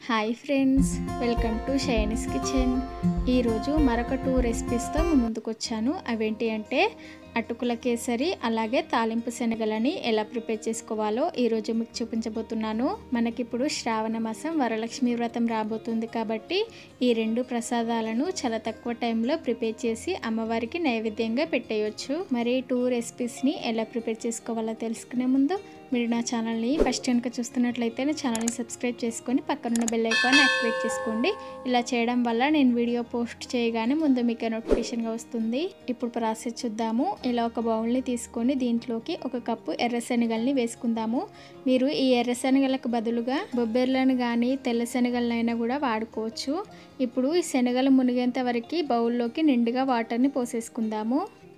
hi friends welcome to Shiny's kitchen ఈరోజు మరొక two రెసిపీస్తో మీ ముందుకు వచ్చాను అవేంటి అంటే అటుకుల కేసరి అలాగే తాలింపు శనగలని ఎలా ప్రిపేర్ చేసుకోవాలో ఈరోజు మీకు చూపించబోతున్నాను మనకిప్పుడు శ్రావణ మాసం వరలక్ష్మి వ్రతం రాబోతుంది కాబట్టి ఈ రెండు ప్రసాదాలను చాలా తక్కువ టైంలో ప్రిపేర్ చేసి అమ్మవారికి నైవేద్యంగా పెట్టేయచ్చు మరి టూ రెసిపీస్ని ఎలా ప్రిపేర్ చేసుకోవాలో తెలుసుకునే ముందు మీరు నా ఛానల్ని ఫస్ట్ కనుక చూస్తున్నట్లయితే నా ఛానల్ని సబ్స్క్రైబ్ చేసుకొని పక్కనున్న బెల్ ఐకాన్ యాక్టివేట్ చేసుకోండి ఇలా చేయడం వల్ల నేను వీడియో పోస్ట్ చేయగానే ముందు మీకు నోటిఫికేషన్గా వస్తుంది ఇప్పుడు ప్రాసెస్ చూద్దాము ఇలా ఒక బౌల్ని తీసుకొని దీంట్లోకి ఒక కప్పు ఎర్ర శనగల్ని వేసుకుందాము మీరు ఈ ఎర్ర శనగలకు బదులుగా బొబ్బెర్లను కానీ తెల్ల శనగలనైనా కూడా వాడుకోవచ్చు ఇప్పుడు ఈ శనగలు మునిగేంత వరకు బౌల్లోకి నిండుగా వాటర్ని పోసేసుకుందాము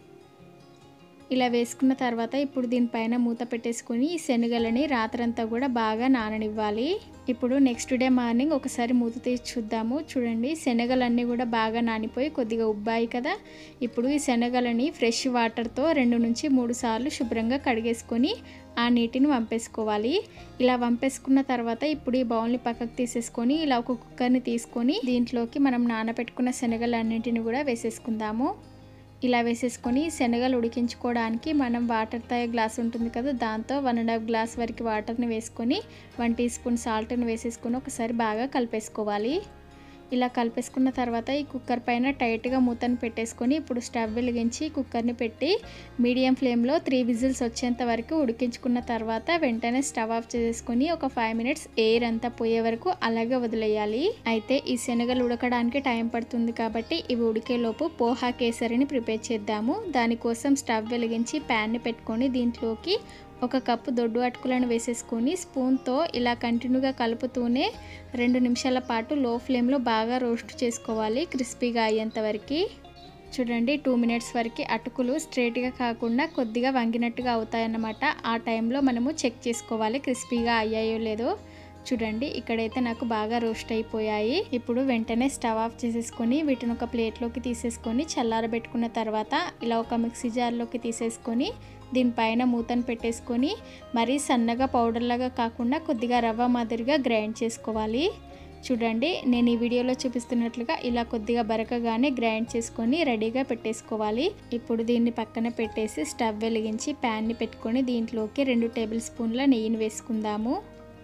ఇలా వేసుకున్న తర్వాత ఇప్పుడు దీనిపైన మూత పెట్టేసుకొని ఈ శనగలని రాత్రంతా కూడా బాగా నాననివ్వాలి ఇప్పుడు నెక్స్ట్ డే మార్నింగ్ ఒకసారి మూత తీసి చూద్దాము చూడండి శనగలన్నీ కూడా బాగా నానిపోయి కొద్దిగా ఉబ్బాయి కదా ఇప్పుడు ఈ శనగలని ఫ్రెష్ వాటర్తో రెండు నుంచి మూడు సార్లు శుభ్రంగా కడిగేసుకొని ఆ నీటిని వంపేసుకోవాలి ఇలా వంపేసుకున్న తర్వాత ఇప్పుడు ఈ బౌల్ని పక్కకు తీసేసుకొని ఇలా ఒక కుక్కర్ని తీసుకొని దీంట్లోకి మనం నానబెట్టుకున్న శనగలన్నింటిని కూడా వేసేసుకుందాము ఇలా వేసేసుకొని శనగలు ఉడికించుకోవడానికి మనం వాటర్ తాగే గ్లాస్ ఉంటుంది కదా దాంతో వన్ అండ్ హాఫ్ గ్లాస్ వరకు వాటర్ని వేసుకొని వన్ టీ స్పూన్ సాల్ట్ని వేసేసుకొని ఒకసారి బాగా కలిపేసుకోవాలి ఇలా కలిపేసుకున్న తర్వాత ఈ కుక్కర్ పైన టైట్గా మూతను పెట్టేసుకొని ఇప్పుడు స్టవ్ వెలిగించి కుక్కర్ని పెట్టి మీడియం ఫ్లేమ్లో త్రీ విజిల్స్ వచ్చేంత వరకు ఉడికించుకున్న తర్వాత వెంటనే స్టవ్ ఆఫ్ చేసుకొని ఒక ఫైవ్ మినిట్స్ ఎయిర్ అంతా పోయే వరకు అలాగే వదిలేయాలి అయితే ఈ శనగలు ఉడకడానికి టైం పడుతుంది కాబట్టి ఇవి ఉడికేలోపు పోహా కేసరిని ప్రిపేర్ చేద్దాము దానికోసం స్టవ్ వెలిగించి ప్యాన్ని పెట్టుకొని దీంట్లోకి ఒక కప్పు దొడ్డు అటుకులను వేసేసుకొని స్పూన్తో ఇలా కంటిన్యూగా కలుపుతూనే రెండు నిమిషాల పాటు లో ఫ్లేమ్లో బాగా రోస్ట్ చేసుకోవాలి క్రిస్పీగా అయ్యేంత వరకు చూడండి టూ మినిట్స్ వరకు అటుకులు స్ట్రేట్గా కాకుండా కొద్దిగా వంగినట్టుగా అవుతాయన్నమాట ఆ టైంలో మనము చెక్ చేసుకోవాలి క్రిస్పీగా అయ్యాయో లేదో చూడండి ఇక్కడైతే నాకు బాగా రోస్ట్ అయిపోయాయి ఇప్పుడు వెంటనే స్టవ్ ఆఫ్ చేసేసుకొని వీటిని ఒక ప్లేట్లోకి తీసేసుకొని చల్లారబెట్టుకున్న తర్వాత ఇలా ఒక మిక్సీ జార్లోకి తీసేసుకొని దీనిపైన మూతను పెట్టేసుకొని మరీ సన్నగా పౌడర్లాగా కాకుండా కొద్దిగా రవ్వ మాదిరిగా గ్రైండ్ చేసుకోవాలి చూడండి నేను ఈ వీడియోలో చూపిస్తున్నట్లుగా ఇలా కొద్దిగా బరకగానే గ్రైండ్ చేసుకొని రెడీగా పెట్టేసుకోవాలి ఇప్పుడు దీన్ని పక్కన పెట్టేసి స్టవ్ వెలిగించి ప్యాన్ని పెట్టుకొని దీంట్లోకి రెండు టేబుల్ స్పూన్ల నెయ్యిని వేసుకుందాము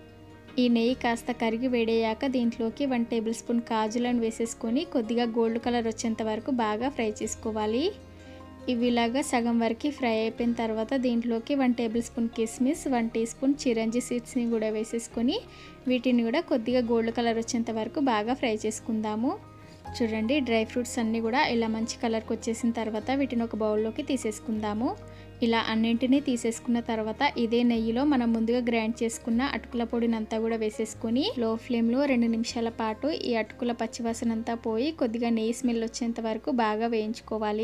ఈ నెయ్యి కాస్త కరిగి వేడయ్యాక దీంట్లోకి వన్ టేబుల్ స్పూన్ కాజులను వేసేసుకొని కొద్దిగా గోల్డ్ కలర్ వచ్చేంత వరకు బాగా ఫ్రై చేసుకోవాలి ఇవి ఇలాగా సగం వరకు ఫ్రై అయిపోయిన తర్వాత దీంట్లోకి వన్ టేబుల్ స్పూన్ కిస్మిస్ వన్ టీ స్పూన్ చిరంజి సీడ్స్ని కూడా వేసేసుకొని వీటిని కూడా కొద్దిగా గోల్డ్ కలర్ వచ్చేంత వరకు బాగా ఫ్రై చేసుకుందాము చూడండి డ్రై ఫ్రూట్స్ అన్నీ కూడా ఇలా మంచి కలర్కి వచ్చేసిన తర్వాత వీటిని ఒక బౌల్లోకి తీసేసుకుందాము ఇలా అన్నింటినీ తీసేసుకున్న తర్వాత ఇదే నెయ్యిలో మనం ముందుగా గ్రైండ్ చేసుకున్న అటుకుల పొడిని అంతా కూడా వేసేసుకొని లో ఫ్లేమ్లో రెండు నిమిషాల పాటు ఈ అటుకుల పచ్చివాసన అంతా పోయి కొద్దిగా నెయ్యి స్మెల్ వచ్చేంత వరకు బాగా వేయించుకోవాలి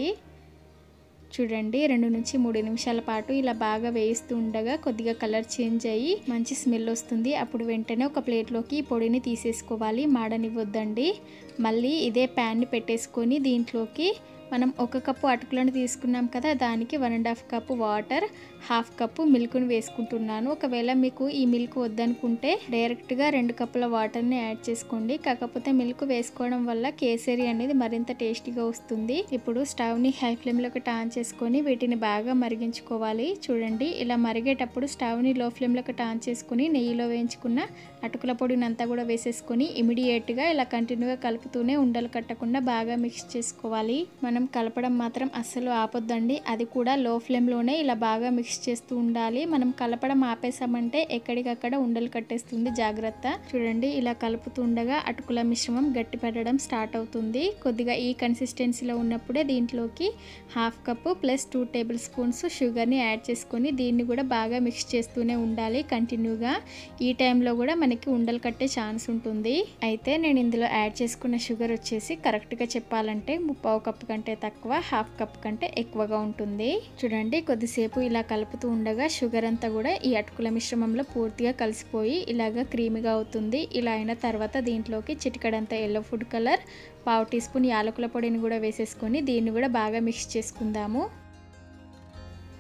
చూడండి రెండు నుంచి మూడు నిమిషాల పాటు ఇలా బాగా వేయిస్తూ ఉండగా కొద్దిగా కలర్ చేంజ్ అయ్యి మంచి స్మెల్ వస్తుంది అప్పుడు వెంటనే ఒక ప్లేట్లోకి పొడిని తీసేసుకోవాలి మాడనివ్వద్దండి మళ్ళీ ఇదే ప్యాన్ని పెట్టేసుకొని దీంట్లోకి మనం ఒక కప్పు అటుకులను తీసుకున్నాం కదా దానికి one and half cup water half cup మిల్క్ని వేసుకుంటున్నాను ఒకవేళ మీకు ఈ మిల్క్ వద్దనుకుంటే డైరెక్ట్గా రెండు కప్పుల వాటర్ని యాడ్ చేసుకోండి కాకపోతే మిల్క్ వేసుకోవడం వల్ల కేసరి అనేది మరింత టేస్టీగా వస్తుంది ఇప్పుడు స్టవ్ని హై ఫ్లేమ్లోకి టాన్ చేసుకొని వీటిని బాగా మరిగించుకోవాలి చూడండి ఇలా మరిగేటప్పుడు స్టవ్ని లో ఫ్లేమ్లోకి టాన్ చేసుకొని నెయ్యిలో వేయించుకున్న అటుకుల పొడిని అంతా కూడా వేసేసుకొని ఇమీడియట్గా ఇలా కంటిన్యూగా కలుపుతూనే ఉండలు కట్టకుండా బాగా మిక్స్ చేసుకోవాలి మనం కలపడం మాత్రం అస్సలు ఆపొద్దండి అది కూడా లో ఫ్లేమ్లోనే ఇలా బాగా మిక్స్ చేస్తూ ఉండాలి మనం కలపడం ఆపేసామంటే ఎక్కడికక్కడ ఉండలు కట్టేస్తుంది జాగ్రత్త చూడండి ఇలా కలుపుతూ ఉండగా అటుకుల మిశ్రమం గట్టి పెట్టడం స్టార్ట్ అవుతుంది కొద్దిగా ఈ కన్సిస్టెన్సీలో ఉన్నప్పుడే దీంట్లోకి half cup plus two tablespoons షుగర్ని యాడ్ చేసుకొని దీన్ని కూడా బాగా మిక్స్ చేస్తూనే ఉండాలి కంటిన్యూగా ఈ టైంలో కూడా మనకి ఉండలు కట్టే ఛాన్స్ ఉంటుంది అయితే నేను ఇందులో యాడ్ చేసుకున్న షుగర్ వచ్చేసి కరెక్ట్గా చెప్పాలంటే ముప్పావు కప్పు కంటే తక్కువ హాఫ్ కప్ కంటే ఎక్కువగా ఉంటుంది చూడండి కొద్దిసేపు ఇలా కలుపుతూ ఉండగా షుగర్ అంతా కూడా ఈ అటుకుల మిశ్రమంలో పూర్తిగా కలిసిపోయి ఇలాగా క్రీమీగా అవుతుంది ఇలా అయిన తర్వాత దీంట్లోకి చిటికడంత ఎల్లో ఫుడ్ కలర్ పావు టీ స్పూన్ యాలకుల పొడిని కూడా వేసేసుకొని దీన్ని కూడా బాగా మిక్స్ చేసుకుందాము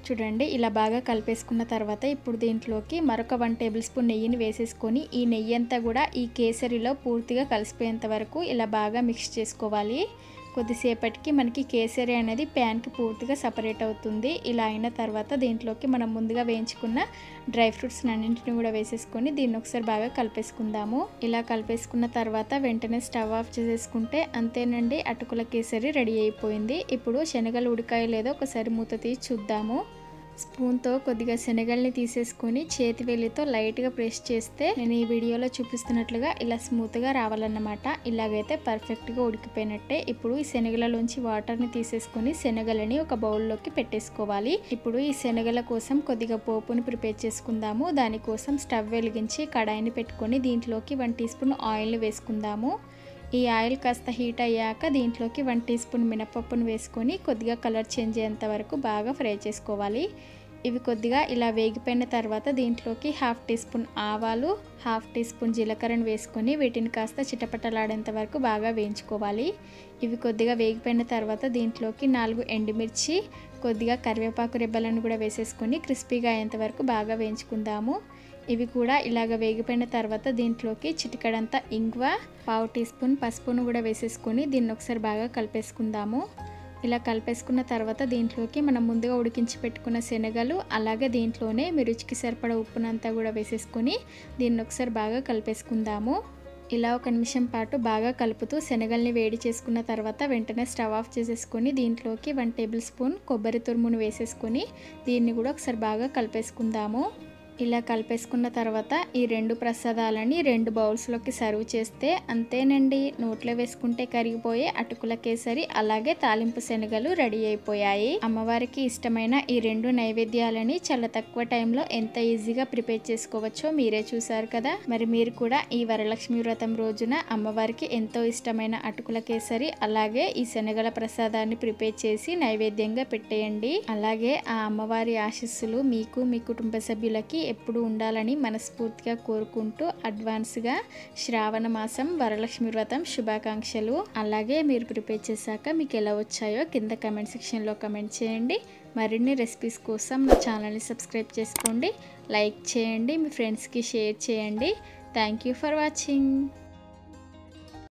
చూడండి ఇలా బాగా కలిపేసుకున్న తర్వాత ఇప్పుడు దీంట్లోకి మరొక వన్ టేబుల్ స్పూన్ నెయ్యిని వేసేసుకొని ఈ నెయ్యి అంతా కూడా ఈ కేసరిలో పూర్తిగా కలిసిపోయేంత వరకు ఇలా బాగా మిక్స్ చేసుకోవాలి కొద్దిసేపటికి మనకి కేసరి అనేది ప్యాన్కి పూర్తిగా సపరేట్ అవుతుంది ఇలా అయిన తర్వాత దీంట్లోకి మనం ముందుగా వేయించుకున్న డ్రై ఫ్రూట్స్ అన్నింటిని కూడా వేసేసుకొని దీన్ని ఒకసారి బాగా కలిపేసుకుందాము ఇలా కలిపేసుకున్న తర్వాత వెంటనే స్టవ్ ఆఫ్ చేసేసుకుంటే అంతేనండి అటుకుల కేసరి రెడీ అయిపోయింది ఇప్పుడు శనగలు ఉడికాయ లేదో ఒకసారి మూత తీసి చూద్దాము స్పూన్తో కొద్దిగా శనగల్ని తీసేసుకొని చేతి వేలితో లైట్గా ప్రెస్ చేస్తే నేను ఈ వీడియోలో చూపిస్తున్నట్లుగా ఇలా స్మూత్గా రావాలన్నమాట ఇలాగైతే పర్ఫెక్ట్గా ఉడికిపోయినట్టే ఇప్పుడు ఈ శనగలలోంచి వాటర్ని తీసేసుకొని శనగలని ఒక బౌల్లోకి పెట్టేసుకోవాలి ఇప్పుడు ఈ శనగల కోసం కొద్దిగా పోపుని ప్రిపేర్ చేసుకుందాము దానికోసం స్టవ్ వెలిగించి కడాయిని పెట్టుకొని దీంట్లోకి వన్ టీ స్పూన్ ఆయిల్ వేసుకుందాము ఈ ఆయిల్ కాస్త హీట్ అయ్యాక దీంట్లోకి వన్ టీ స్పూన్ మినపప్పును వేసుకొని కొద్దిగా కలర్ చేంజ్ అయ్యేంత వరకు బాగా ఫ్రై చేసుకోవాలి ఇవి కొద్దిగా ఇలా వేగిపోయిన తర్వాత దీంట్లోకి హాఫ్ టీ స్పూన్ ఆవాలు హాఫ్ టీ స్పూన్ జీలకర్రను వేసుకొని వీటిని కాస్త చిటపటలాడేంత వరకు బాగా వేయించుకోవాలి ఇవి కొద్దిగా వేగిపోయిన తర్వాత దీంట్లోకి నాలుగు ఎండుమిర్చి కొద్దిగా కరివేపాకు రెబ్బలను కూడా వేసేసుకొని క్రిస్పీగా అయ్యేంత వరకు బాగా వేయించుకుందాము ఇవి కూడా ఇలాగ వేగిపోయిన తర్వాత దీంట్లోకి చిటికడంతా ఇంగ్వ పావు టీ స్పూన్ పసుపును కూడా వేసేసుకొని దీన్ని ఒకసారి బాగా కలిపేసుకుందాము ఇలా కలిపేసుకున్న తర్వాత దీంట్లోకి మనం ముందుగా ఉడికించి పెట్టుకున్న శనగలు అలాగే దీంట్లోనే మీ రుచికి సరిపడ ఉప్పునంతా కూడా వేసేసుకొని దీన్ని ఒకసారి బాగా కలిపేసుకుందాము ఇలా ఒక నిమిషం పాటు బాగా కలుపుతూ శనగల్ని వేడి చేసుకున్న తర్వాత వెంటనే స్టవ్ ఆఫ్ చేసేసుకొని దీంట్లోకి వన్ టేబుల్ స్పూన్ కొబ్బరి తురుమును వేసేసుకొని దీన్ని కూడా ఒకసారి బాగా కలిపేసుకుందాము ఇలా కలిపేసుకున్న తర్వాత ఈ రెండు ప్రసాదాలని రెండు బౌల్స్లోకి సర్వ్ చేస్తే అంతేనండి నోట్లో వేసుకుంటే కరిగిపోయే అటుకుల కేసరి అలాగే తాలింపు శనగలు రెడీ అయిపోయాయి అమ్మవారికి ఇష్టమైన ఈ రెండు నైవేద్యాలని చాలా తక్కువ టైంలో ఎంత ఈజీగా ప్రిపేర్ చేసుకోవచ్చో మీరే చూసారు కదా మరి మీరు కూడా ఈ వరలక్ష్మి వ్రతం రోజున అమ్మవారికి ఎంతో ఇష్టమైన అటుకుల కేసరి అలాగే ఈ శనగల ప్రసాదాన్ని ప్రిపేర్ చేసి నైవేద్యంగా పెట్టేయండి అలాగే ఆ అమ్మవారి ఆశీస్సులు మీకు మీ కుటుంబ సభ్యులకి ఎప్పుడు ఉండాలని మనస్ఫూర్తిగా కోరుకుంటూ అడ్వాన్స్గా శ్రావణ మాసం వరలక్ష్మి వ్రతం శుభాకాంక్షలు అలాగే మీరు ప్రిపేర్ చేశాక మీకు ఎలా వచ్చాయో కింద కమెంట్ సెక్షన్లో కమెంట్ చేయండి మరిన్ని రెసిపీస్ కోసం నా ఛానల్ని సబ్స్క్రైబ్ చేసుకోండి లైక్ చేయండి మీ ఫ్రెండ్స్కి షేర్ చేయండి థ్యాంక్ యూ ఫర్ వాచింగ్